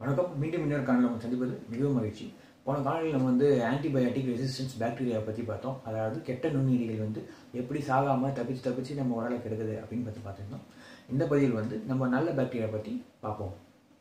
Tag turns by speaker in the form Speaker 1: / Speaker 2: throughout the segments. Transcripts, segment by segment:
Speaker 1: வணக்கம் மீண்டும் இன்னொரு காணொலி நம்ம சந்திப்பது மிகவும் மகிழ்ச்சி போன காணொலியில் நம்ம வந்து ஆன்டிபயோட்டிக் ரெசிஸ்டன்ஸ் பாக்டீரியா பற்றி பார்த்தோம் அதாவது கெட்ட நுண்ணுயிரிகள் வந்து எப்படி சாகாமல் தப்பிச்சு தப்பிச்சு நம்ம உடலை கெடுக்குது அப்படின்னு பற்றி பார்த்துருந்தோம் இந்த பதிவில் வந்து நம்ம நல்ல பாக்டீரியா பற்றி பார்ப்போம்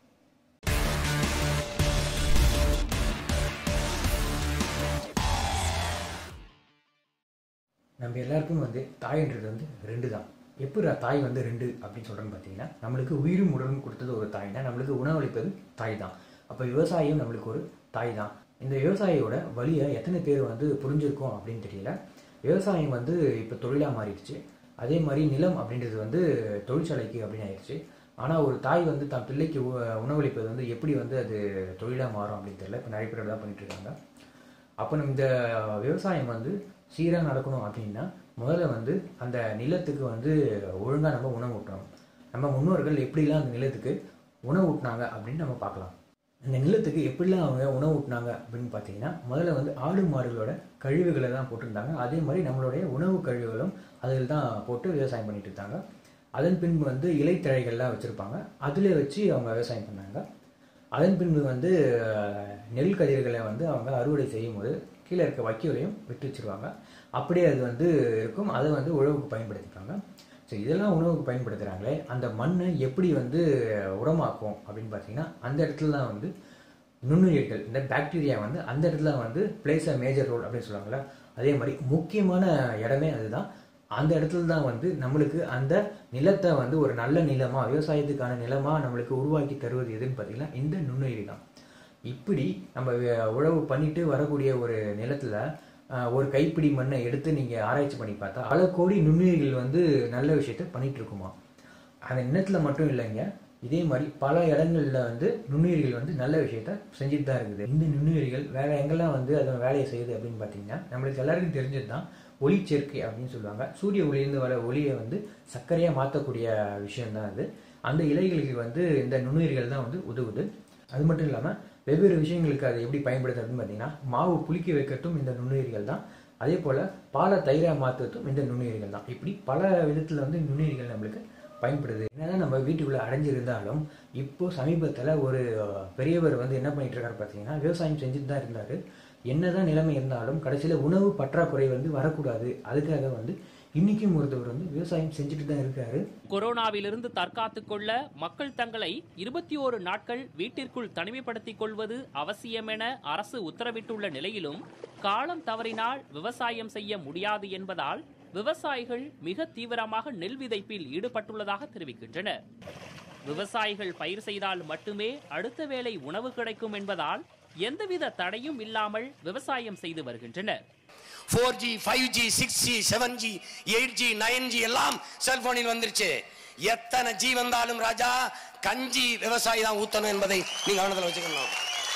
Speaker 1: நம்ம எல்லாருக்கும் வந்து தாய்ன்றது வந்து ரெண்டு தான் எப்படி தாய் வந்து ரெண்டு அப்படின்னு சொல்கிறேன்னு பார்த்தீங்கன்னா நம்மளுக்கு உயிரும் உடலும் கொடுத்தது ஒரு தாய் தான் நம்மளுக்கு உணவளிப்பது தாய் தான் அப்போ விவசாயம் நம்மளுக்கு ஒரு தாய் தான் இந்த விவசாயியோட வழியை எத்தனை பேர் வந்து புரிஞ்சிருக்கோம் அப்படின்னு தெரியல விவசாயம் வந்து இப்போ தொழிலாக மாறிடுச்சு அதே மாதிரி நிலம் அப்படின்றது வந்து தொழிற்சாலைக்கு அப்படின்னு ஆயிடுச்சு ஆனால் ஒரு தாய் வந்து தன் பிள்ளைக்கு உ- உணவளிப்பது வந்து எப்படி வந்து அது தொழிலாக மாறும் அப்படின்னு தெரியல இப்போ நிறைய பேர் தான் பண்ணிட்டு இருக்காங்க அப்போ நம்ம இந்த விவசாயம் வந்து சீராக நடக்கணும் அப்படின்னா முதல்ல வந்து அந்த நிலத்துக்கு வந்து ஒழுங்காக நம்ம உணவு ஊட்டணும் நம்ம முன்னோர்கள் எப்படிலாம் அந்த நிலத்துக்கு உணவு ஊட்டினாங்க அப்படின்னு நம்ம பார்க்கலாம் இந்த நிலத்துக்கு எப்படிலாம் அவங்க உணவு ஊட்டினாங்க அப்படின்னு பார்த்தீங்கன்னா முதல்ல வந்து ஆடு மாடுகளோட கழிவுகளை தான் போட்டிருந்தாங்க அதே மாதிரி நம்மளுடைய உணவு கழிவுகளும் அதில் தான் போட்டு விவசாயம் பண்ணிட்டு இருந்தாங்க அதன் பின்பு வந்து இலைத்தழைகள்லாம் வச்சுருப்பாங்க அதில் வச்சு அவங்க விவசாயம் பண்ணாங்க அதன் பின்பு வந்து அஹ், நெல் கதிர்களை வந்து அவங்க அறுவடை செய்யும் போது கீழே இருக்க வைக்கோலையும் விட்டு வச்சிருவாங்க அப்படியே அது வந்து இருக்கும் அதை வந்து உழவுக்கு பயன்படுத்திப்பாங்க சரி இதெல்லாம் உணவுக்கு பயன்படுத்துகிறாங்களே அந்த மண்ணை எப்படி வந்து உரமாக்கும் அப்படின்னு பார்த்தீங்கன்னா அந்த இடத்துல தான் வந்து நுண்ணுயிர்கள் இந்த பாக்டீரியா வந்து அந்த இடத்துல வந்து பிளேஸ் அ மேஜர் ரோல் அப்படின்னு சொல்லுவாங்கல்ல அதே மாதிரி முக்கியமான இடமே அதுதான் அந்த இடத்துல தான் வந்து நம்மளுக்கு அந்த நிலத்தை வந்து ஒரு நல்ல நிலமா விவசாயத்துக்கான நிலமா நம்மளுக்கு உருவாக்கி தருவது எதுன்னு பார்த்தீங்கன்னா இந்த நுண்ணுயிரி தான் இப்படி நம்ம வே- உழவு பண்ணிட்டு வரக்கூடிய ஒரு நிலத்துல ஆஹ், ஒரு கைப்பிடி மண்ணை எடுத்து நீங்க ஆராய்ச்சி பண்ணி பார்த்தா பல கோடி நுண்ணுயிர்கள் வந்து நல்ல விஷயத்த பண்ணிட்டு இருக்குமா அந்த நிலத்துல மட்டும் இல்லைங்க இதே மாதிரி பல இடங்கள்ல வந்து நுண்ணுயிர்கள் வந்து நல்ல விஷயத்த செஞ்சுட்டு தான் இருக்குது இந்த நுண்ணுயிர்கள் வேற எங்கெல்லாம் வந்து அதன் வேலையை செய்யுது அப்படின்னு பார்த்தீங்கன்னா நம்மளுக்கு எல்லாருக்கும் தெரிஞ்சது தான் ஒளிச்சேர்க்கை அப்படின்னு சொல்லுவாங்க சூரிய ஒளியிலிருந்து வர ஒளியை வந்து சர்க்கரையாக மாற்றக்கூடிய விஷயம் தான் அது அந்த இலைகளுக்கு வந்து இந்த நுண்ணுயிர்கள் தான் வந்து உதவுது அது மட்டும் இல்லாமல் வெவ்வேறு விஷயங்களுக்கு அதை எப்படி பயன்படுது அப்படின்னு பார்த்தீங்கன்னா மாவு புளிக்க வைக்கிறதும் இந்த நுண்ணுயிர்கள் தான் அதே போல் பாலை தயிராக மாற்றுறதும் இந்த நுண்ணுயிர்கள் தான் இப்படி பல விதத்தில் வந்து நுண்ணுயிர்கள் நம்மளுக்கு பயன்படுது என்னதான் நம்ம வீட்டுக்குள்ளே அடைஞ்சிருந்தாலும் இப்போ சமீபத்தில் ஒரு அஹ், பெரியவர் வந்து என்ன பண்ணிட்டு இருக்காரு பார்த்தீங்கன்னா விவசாயம் செஞ்சுட்டு தான் இருந்தார் என்னதான் நிலைமை இருந்தாலும் கடைசியில் உணவு பற்றாக்குறை வந்து வரக்கூடாது அதுக்காக வந்து இன்னைக்கும் ஒருத்தவர் வந்து விவசாயம் செஞ்சுட்டு தான் இருக்காரு
Speaker 2: கொரோனாவிலிருந்து தற்காத்துக் கொள்ள மக்கள் தங்களை இருபத்தி ஓரு நாட்கள் வீட்டிற்குள் தனிமைப்படுத்திக் கொள்வது அவசியம் என அரசு உத்தரவிட்டுள்ள நிலையிலும் காலம் தவறினால் விவசாயம் செய்ய முடியாது என்பதால் விவசாயிகள் மிக தீவிரமாக நெல் விதைப்பில் ஈடுபட்டுள்ளதாக தெரிவிக்கின்றனர் விவசாயிகள் பயிர் செய்தால் மட்டுமே அடுத்த வேளை உணவு கிடைக்கும் என்பதால் எந்தவித தடையும் இல்லாமல் விவசாயம் செய்து வருகின்றனர்
Speaker 3: four G five G six G seven G eight G nine G எல்லாம் செல்போனில் வந்துருச்சு எத்தனை ஜி வந்தாலும் ராஜா கஞ்சி விவசாயி தான் ஊத்தணும் என்பதை நீங்க கவனத்தில் வச்சுக்கணும்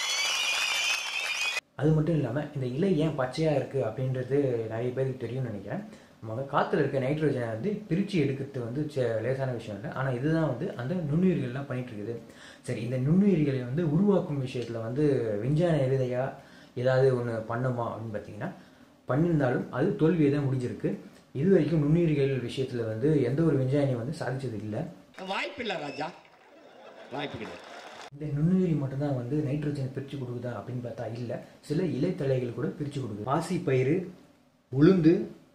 Speaker 1: அது மட்டும் இல்லாமல் இந்த இலை ஏன் பச்சையாக இருக்குது அப்படின்றது நிறைய பேருக்கு தெரியும்னு நினைக்கிறேன் நம்ம காற்றுல இருக்க நைட்ரோஜனை வந்து பிரித்து எடுக்கிறது வந்து சே- லேசான விஷயம் இல்லை ஆனால் இதுதான் வந்து அந்த நுண்ணுயிர்கள்லாம் பண்ணிட்டு இருக்குது சரி இந்த நுண்ணுயிர்களை வந்து உருவாக்கும் விஷயத்தில் வந்து விஞ்ஞான எளிதையா ஏதாவது ஒன்று பண்ணுமா அப்படின்னு பார்த்தீங்கன்னா பண்ணியிருந்தாலும் அது தோல்வியை தான் முடிஞ்சிருக்கு இது வரைக்கும் நுண்ணுயிர்கள் விஷயத்தில் வந்து எந்த ஒரு விஞ்ஞானியும் வந்து சாதிச்சது இல்லை
Speaker 3: வாய்ப்பில்லை ராஜா வாய்ப்பு கிடையாது
Speaker 1: இந்த நுண்ணுயிரி மட்டும்தான் வந்து நைட்ரோஜன் பிரித்து கொடுக்குதா அப்படின்னு பார்த்தா இல்லை சில இலைத்தழைகள் கூட பிரித்து கொடுக்குது பாசி பயிறு உளுந்து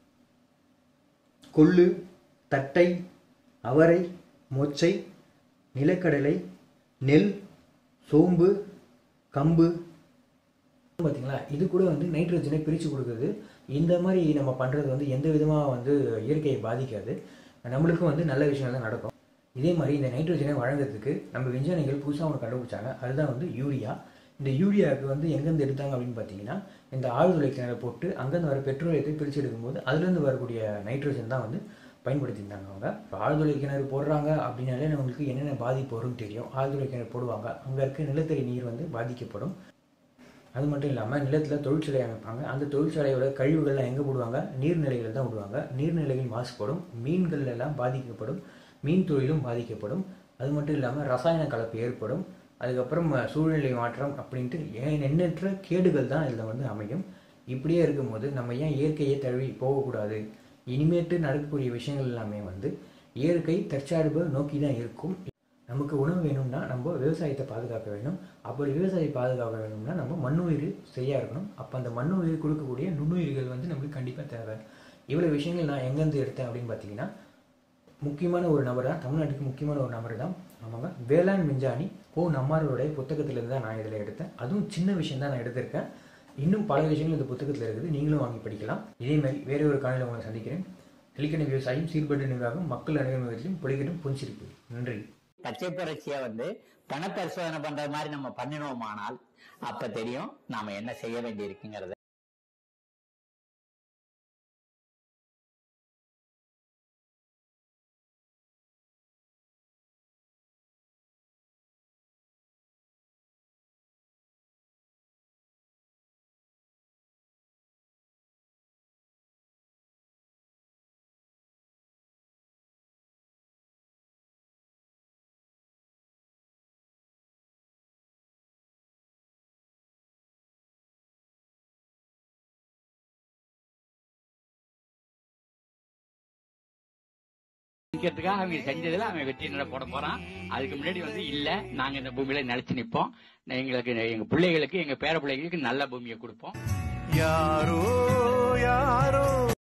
Speaker 1: கொள்ளு தட்டை அவரை மொச்சை நிலக்கடலை நெல் சோம்பு கம்பு பார்த்தீங்களா இது கூட வந்து நைட்ரோஜனை பிரித்து கொடுக்குது இந்த மாதிரி நம்ம பண்ணுறது வந்து எந்த விதமாக வந்து இயற்கையை பாதிக்காது நம்மளுக்கும் வந்து நல்ல விஷயம் தான் நடக்கும் இதே மாதிரி இந்த நைட்ரோஜனை வழங்குறதுக்கு நம்ம விஞ்ஞானிகள் புதுசாக ஒன்று கண்டுபிடிச்சாங்க அதுதான் வந்து யூரியா இந்த யூரியாவுக்கு வந்து எங்கேருந்து எடுத்தாங்க அப்படின்னு பார்த்தீங்கன்னா இந்த ஆழ்துளை கிணறு போட்டு அங்கேருந்து வர பெட்ரோலியத்தை பிரித்து எடுக்கும்போது அதுலேருந்து வரக்கூடிய நைட்ரோஜன் தான் வந்து பயன்படுத்தியிருந்தாங்க அவங்க இப்போ ஆழ்துளை கிணறு போடுறாங்க அப்படின்னாலே நம்மளுக்கு என்னென்ன பாதிப்பு வரும்னு தெரியும் ஆழ்துளை கிணறு போடுவாங்க அங்கே இருக்க நிலத்தடி நீர் வந்து பாதிக்கப்படும் அது மட்டும் இல்லாமல் நிலத்தில் தொழிற்சாலை அமைப்பாங்க அந்த தொழிற்சாலையோட கழிவுகள்லாம் எங்கே போடுவாங்க நீர்நிலைகள் தான் விடுவாங்க நீர்நிலைகள் மாசுபடும் மீன்கள் எல்லாம் பாதிக்கப்படும் மீன் தொழிலும் பாதிக்கப்படும் அது மட்டும் இல்லாமல் ரசாயன கலப்பு ஏற்படும் அதுக்கப்புறம் அஹ், சூழ்நிலை மாற்றம் அப்படின்ட்டு ஏன் எண்ணற்ற கேடுகள் தான் இதில் வந்து அமையும் இப்படியே இருக்கும்போது நம்ம ஏன் இயற்கையை தழுவி போகக்கூடாது இனிமேட்டு நடக்கக்கூடிய விஷயங்கள் எல்லாமே வந்து இயற்கை தற்சார்பை நோக்கி தான் இருக்கும் நமக்கு உணவு வேணும்னா நம்ம விவசாயத்தை பாதுகாக்க வேணும் அப்படி விவசாயத்தை பாதுகாக்க வேணும்னா நம்ம மண்ணுயிர் சரியாக இருக்கணும் அப்போ அந்த மண்ணுயிர் கொடுக்கக்கூடிய நுண்ணுயிர்கள் வந்து நம்மளுக்கு கண்டிப்பாக தேவை இவ்வளோ விஷயங்கள் நான் எங்கேருந்து எடுத்தேன் அப்படின்னு பார்த்தீங்கன்னா முக்கியமான ஒரு நபர் தான் தமிழ்நாட்டுக்கு முக்கியமான ஒரு நபர் தான் ஆமாங்க வேளாண் விஞ்ஞானி கோ நம்மாரோடைய புத்தகத்திலிருந்து தான் நான் இதில் எடுத்தேன் அதுவும் சின்ன விஷயம் தான் நான் எடுத்திருக்கேன் இன்னும் பல விஷயங்கள் இந்த புத்தகத்தில் இருக்குது நீங்களும் வாங்கி படிக்கலாம் இதே மாதிரி வேற ஒரு காலையில் உங்களை சந்திக்கிறேன் தெளிக்கண விவசாயம் சீர்பட்ட நிர்வாகம் மக்கள் அணுகுமுறையிலும் பொலிக்கட்டும் புன்சிரிப்பு நன்றி
Speaker 4: பச்சை புரட்சியை வந்து பண பரிசோதனை பண்ற மாதிரி நம்ம பண்ணினோமானால் அப்ப தெரியும் நாம என்ன செய்ய வேண்டி இருக்குங்கிறத
Speaker 5: நிக்கிறதுக்காக அவங்க செஞ்சதுல அவன் வெற்றி நட போட போறான் அதுக்கு முன்னாடி வந்து இல்ல நாங்க இந்த பூமியில நிலைச்சு நிப்போம் எங்களுக்கு எங்க பிள்ளைகளுக்கு எங்க பேர பிள்ளைகளுக்கு நல்ல பூமியை கொடுப்போம்
Speaker 6: யாரோ யாரோ